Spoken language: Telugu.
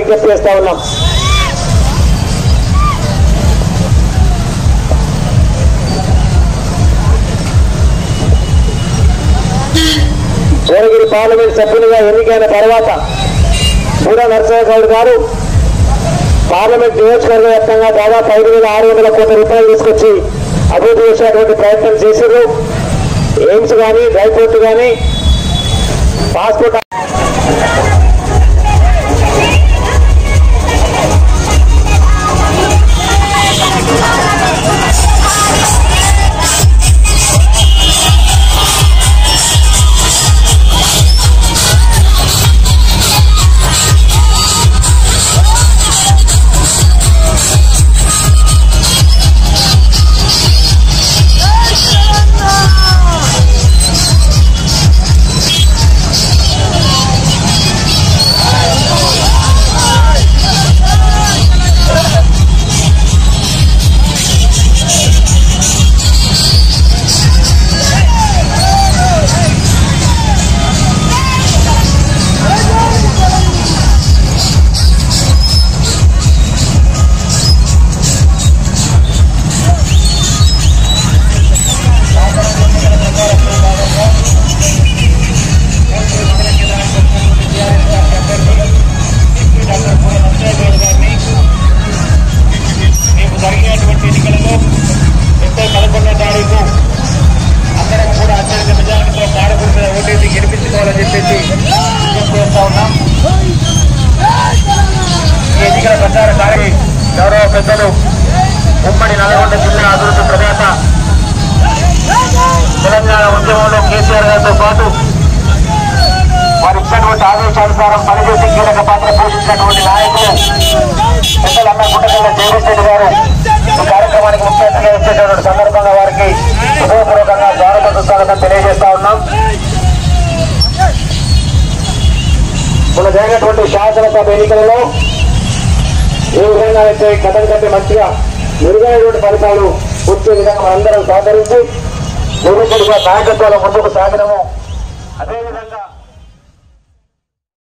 విజ్ఞప్తి చేస్తా ఉన్నాం భువనగిరి పార్లమెంట్ సభ్యునిగా ఎన్నికైన తర్వాత బూరా నరసింహ గౌడ్ గారు పార్లమెంట్ నియోజకవర్గ వ్యాప్తంగా దాదాపు ఐదు వేల ఆరు వందల కోట్ల రూపాయలు తీసుకొచ్చి అభివృద్ధి చేసేటువంటి ప్రయత్నం చేశారు ఎయిమ్స్ కానీ డ్రైపోర్ట్ కానీ పాస్పోర్ట్ రేపు జరిగినటువంటి ఎన్నికలలో ఏప్రిల్ పదకొండో తారీఖు అందరం కూడా అత్యధిక మెజారిటీతో పాడపూడి మీద ఓటేసి గెలిపించుకోవాలని చెప్పేసి విజ్ఞప్తి చేస్తా ఉన్నాం ఈ ఎన్నికల ప్రచార కార్య గౌరవ పెద్దలు ఉమ్మడి నల్గొండ జిల్లా అభివృద్ధి ప్రదాత తెలంగాణ ఉద్యమంలో కేసీఆర్ గారితో పాటు వారు ఇచ్చినటువంటి ఆదేశానుసారం పనిచేసి కీలక పాత్ర పోషించినటువంటి నాయకులు పెద్దలన్న గుట్టకల్ల జగదీష్ రెడ్డి గారు ఈ కార్యక్రమానికి ముఖ్య అతిథిగా వచ్చేటటువంటి సందర్భంగా వారికి హృదయపూర్వకంగా స్వాగత సుస్వాగతం తెలియజేస్తా ఉన్నాం మొన్న జరిగినటువంటి శాసనసభ ఎన్నికలలో ఏ విధంగా అయితే గతం కంటే మంచిగా మెరుగైనటువంటి ఫలితాలు వచ్చే విధంగా మనందరం సహకరించి ముందుగా నాయకత్వాల ముందుకు సాగడము అదేవిధంగా